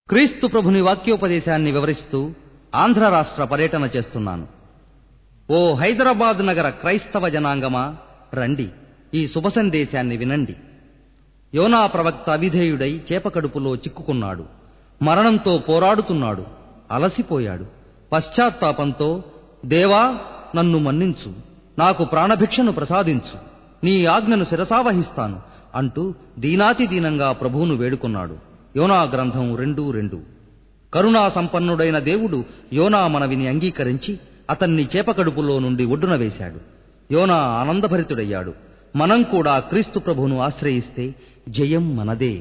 క్రీస్తు ప్రభుని వాక్యోపదేశాన్ని వివరిస్తూ ఆంధ్ర రాష్ట్ర పర్యటన చేస్తున్నాను ఓ హైదరాబాద్ నగర క్రైస్తవ జనాంగమా రండి ఈ శుభ సందేశాన్ని వినండి యోనా ప్రవక్త అవిధేయుడై చేపకడుపులో చిక్కుకున్నాడు మరణంతో పోరాడుతున్నాడు అలసిపోయాడు పశ్చాత్తాపంతో దేవా నన్ను మన్నించు నాకు ప్రాణభిక్షను ప్రసాదించు నీ ఆజ్ఞను శిరసావహిస్తాను అంటూ దీనాతి దీనంగా ప్రభువును వేడుకున్నాడు యోనా గ్రంథం రెండు రెండు కరుణా సంపన్నుడైన దేవుడు యోనా మనవిని అంగీకరించి అతన్ని చేపకడుపులో నుండి ఒడ్డున వేశాడు యోనా ఆనందభరితుడయ్యాడు మనం కూడా క్రీస్తు ప్రభువును ఆశ్రయిస్తే జయం మనదే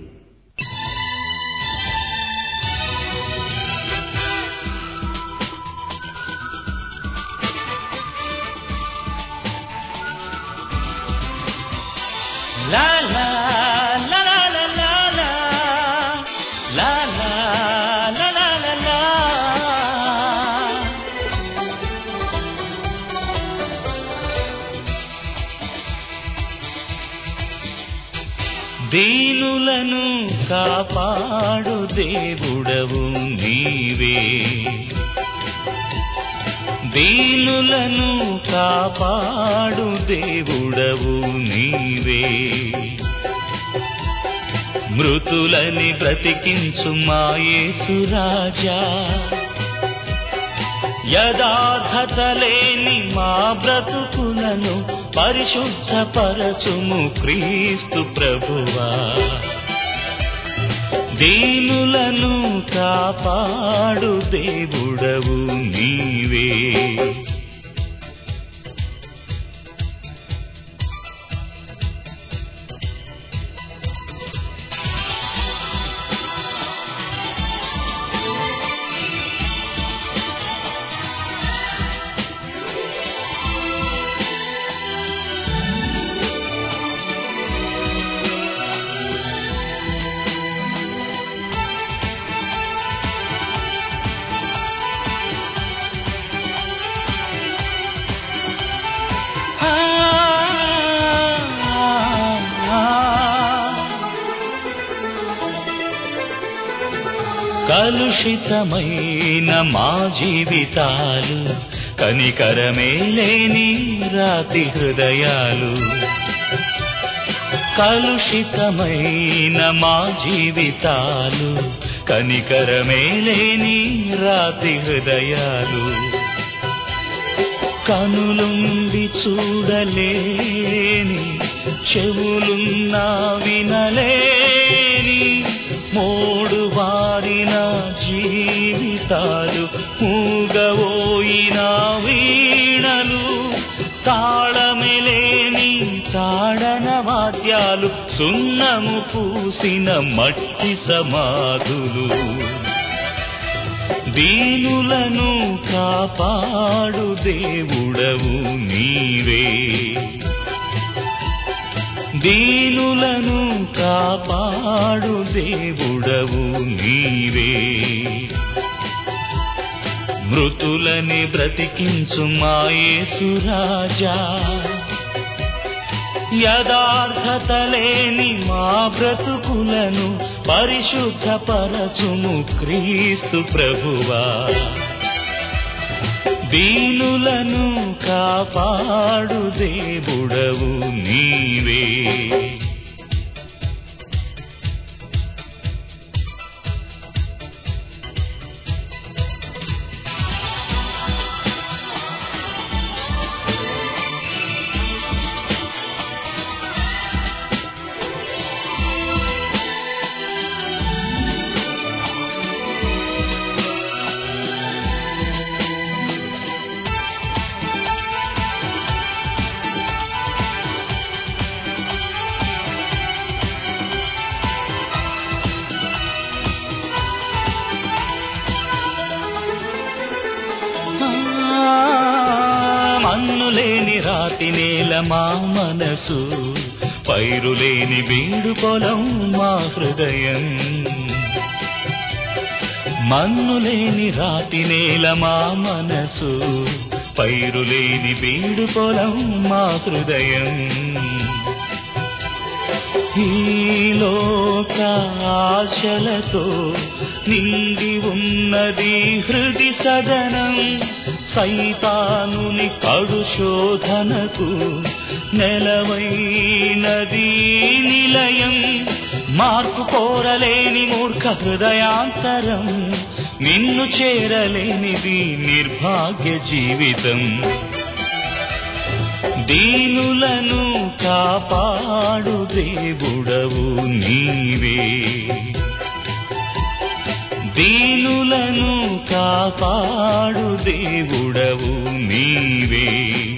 La la la la la la la la la la la la la దీనులను కాపాడు దేవుడవు నీవే దీనులను కాపాడు దేవుడవు నీవే మృతులని బ్రతికించు మాయేసురాజా యథార్థత లేని మా బ్రతుకులను పరిశుద్ధపరచుము క్రీస్తు ప్రభువా దీనులను కాపాడు దేవుడవు నీవే ఆ, ఆ, ఆ. కలుషితమైన మా జీవితాలు కనికరమే లేని రాతి హృదయాలు కలుషితమైన మా జీవితాలు కనికరమే లేని రాతి హృదయాలు కనులుండి చూడలేని చెవులున్నా వినలేని మోడు వారిన జీవితాలు మూగవోయిన వీణలు తాళమెలేని తాడన వాద్యాలు సున్నము పూసిన మట్టి సమాధులు దీనులను కాపాడు దేవుడవు నీవే దీనులను కాపాడు దేవుడవు నీవే మృతులని బ్రతికించు మాయేసురాజా యథార్థత లేని మా బ్రతుకులను పరిశుద్ధపరచుము క్రీస్తు ప్రభువా దీనులను కాపాడు దేవుడవు నీవే మన్నులేని రాతి నేల మా మనసు పైరులేని బీడు పొలం మా హృదయం మన్నులేని రాతి నేల మా మనసు పైరులేని బీడు పొలం మా హృదయం ఈ లోక ఆశలతో నిండి ఉన్నది హృది సదనం సైతానుని కడు శోధనకు నెలవైనది నిలయం మార్పు కోరలేని మూర్ఖ హృదయాంతరం నిన్ను చేరలేనిది నిర్భాగ్య జీవితం దీనులను కాపాడు దేవుడవు నీవే దీనులను కాపాడు దేవుడవు నీవే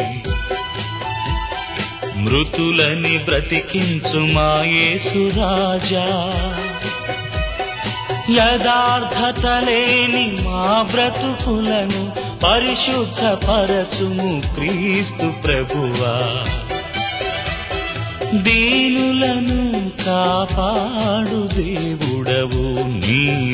మృతులని బ్రతికించు మాయేసురాజా యథార్థత లేని మా బ్రతుకులను పరిశుద్ధ పరచుము క్రీస్తు ప్రభువా దీనులను కాపాడు దేవుడవు నీ